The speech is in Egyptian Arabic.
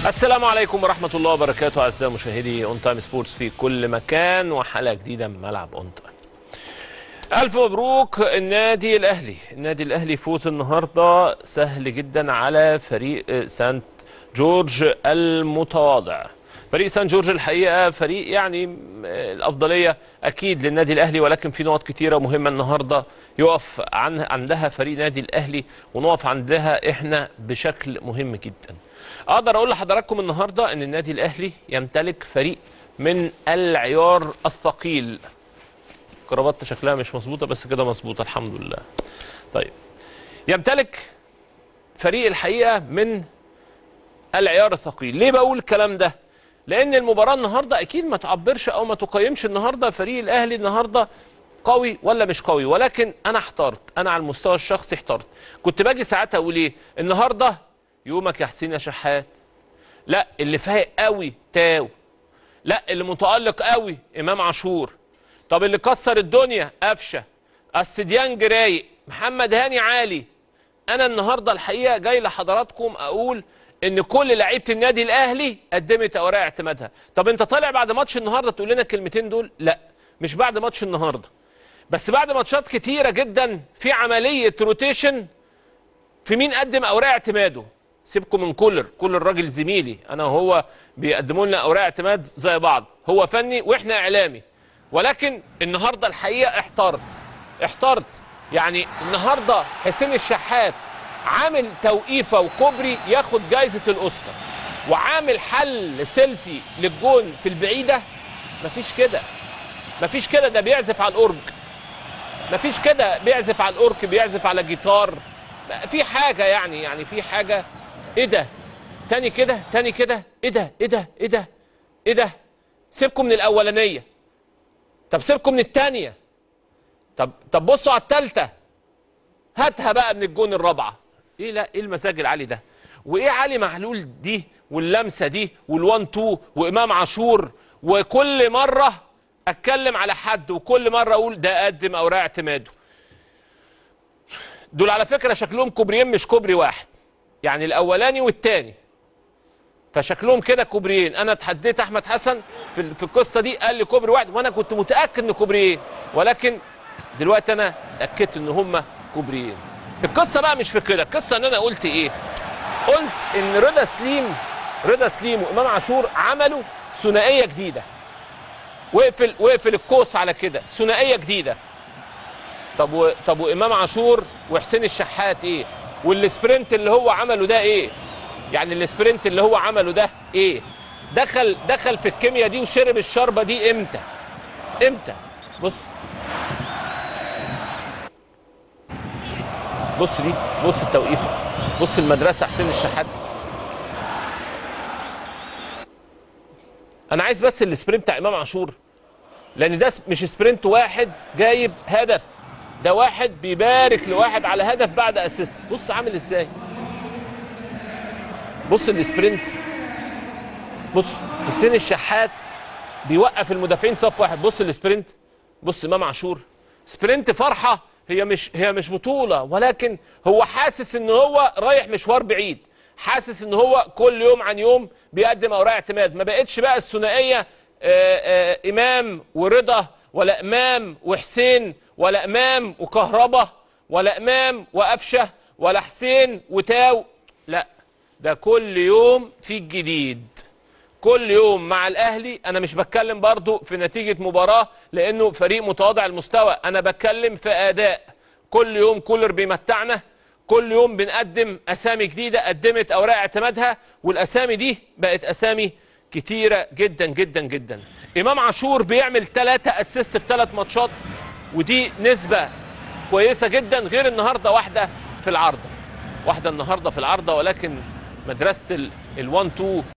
السلام عليكم ورحمة الله وبركاته أعزائي مشاهدي أون تايم سبورتس في كل مكان وحلقة جديدة من ملعب أون تايم. ألف مبروك النادي الأهلي، النادي الأهلي فوز النهاردة سهل جدا على فريق سانت جورج المتواضع. فريق سان جورج الحقيقة فريق يعني الأفضلية أكيد للنادي الأهلي ولكن في نقط كتيرة مهمة النهاردة يقف عن عندها فريق نادي الأهلي ونقف عندها إحنا بشكل مهم جدا. اقدر اقول لحضراتكم النهارده ان النادي الاهلي يمتلك فريق من العيار الثقيل كرافته شكلها مش مظبوطه بس كده مظبوطه الحمد لله طيب يمتلك فريق الحقيقه من العيار الثقيل ليه بقول الكلام ده لان المباراه النهارده اكيد ما تعبرش او ما تقيمش النهارده فريق الاهلي النهارده قوي ولا مش قوي ولكن انا احترت انا على المستوى الشخصي احترت كنت باجي ساعات اقول ايه النهارده يومك يا حسين يا شحات لا اللي فايق قوي تاو لا اللي متالق قوي امام عاشور طب اللي كسر الدنيا قفشه السديانج رايق محمد هاني عالي انا النهارده الحقيقه جاي لحضراتكم اقول ان كل لعيبه النادي الاهلي قدمت اوراق اعتمادها طب انت طالع بعد ماتش النهارده تقول لنا الكلمتين دول لا مش بعد ماتش النهارده بس بعد ماتشات كتيره جدا في عمليه روتيشن في مين قدم اوراق اعتماده سيبكم من كولر كولر راجل زميلي انا وهو بيقدموا لنا اوراق اعتماد زي بعض هو فني واحنا اعلامي ولكن النهارده الحقيقه احترت احترت يعني النهارده حسين الشحات عامل توقيفه وكوبري ياخد جايزه الاوسكار وعامل حل سيلفي للجون في البعيده مفيش كده مفيش كده ده بيعزف على الاورج مفيش كده بيعزف على الاورك بيعزف على جيتار في حاجه يعني يعني في حاجه ايه ده تاني كده تاني كده ايه ده ايه ده ايه ده ايه ده سيبكم من الاولانيه طب سيبكم من الثانيه طب طب بصوا على الثالثه هاتها بقى من الجون الرابعه ايه لا ايه المزاج العالي ده وايه علي معلول دي واللمسه دي والوان تو وامام عاشور وكل مره اتكلم على حد وكل مره اقول ده قدم اوراق اعتماده دول على فكره شكلهم كوبريين مش كوبري واحد يعني الاولاني والتاني فشكلهم كده كوبريين انا اتحديت احمد حسن في في القصه دي قال لي كوبري واحد وانا كنت متاكد ان كوبريين ولكن دلوقتي انا اتاكدت ان هم كوبريين القصه بقى مش في كده القصه ان انا قلت ايه قلت ان رضا سليم رضا سليم وامام عاشور عملوا ثنائيه جديده وقفل وقفل القوس على كده ثنائيه جديده طب و... طب وامام عاشور وحسين الشحات ايه والسبرنت اللي هو عمله ده ايه يعني السبرنت اللي هو عمله ده ايه دخل دخل في الكيمياء دي وشرب الشربه دي امتى امتى بص بص دي بص التوقيفه بص المدرسه حسين الشحات انا عايز بس السبرنت بتاع امام عاشور لان ده مش سبرنت واحد جايب هدف ده واحد بيبارك لواحد على هدف بعد اسيست بص عامل ازاي بص السبرنت بص حسين الشحات بيوقف المدافعين صف واحد بص السبرنت بص امام عاشور سبرنت فرحه هي مش هي مش بطوله ولكن هو حاسس ان هو رايح مشوار بعيد حاسس ان هو كل يوم عن يوم بيقدم اوراق اعتماد ما بقتش بقى الثنائيه آآ آآ امام ورضا ولا امام وحسين ولا امام وكهربا ولا امام وقفشه ولا حسين وتاو لا ده كل يوم في الجديد كل يوم مع الاهلي انا مش بتكلم برضو في نتيجه مباراه لانه فريق متواضع المستوى انا بتكلم في اداء كل يوم كولر بيمتعنا كل يوم بنقدم اسامي جديده قدمت اوراق اعتمادها والاسامي دي بقت اسامي كتيره جدا جدا جدا امام عاشور بيعمل ثلاثة اسيست في ثلاث ماتشات ودي نسبه كويسه جدا غير النهارده واحده في العارضه واحده النهارده في العارضه ولكن مدرسه ال1 2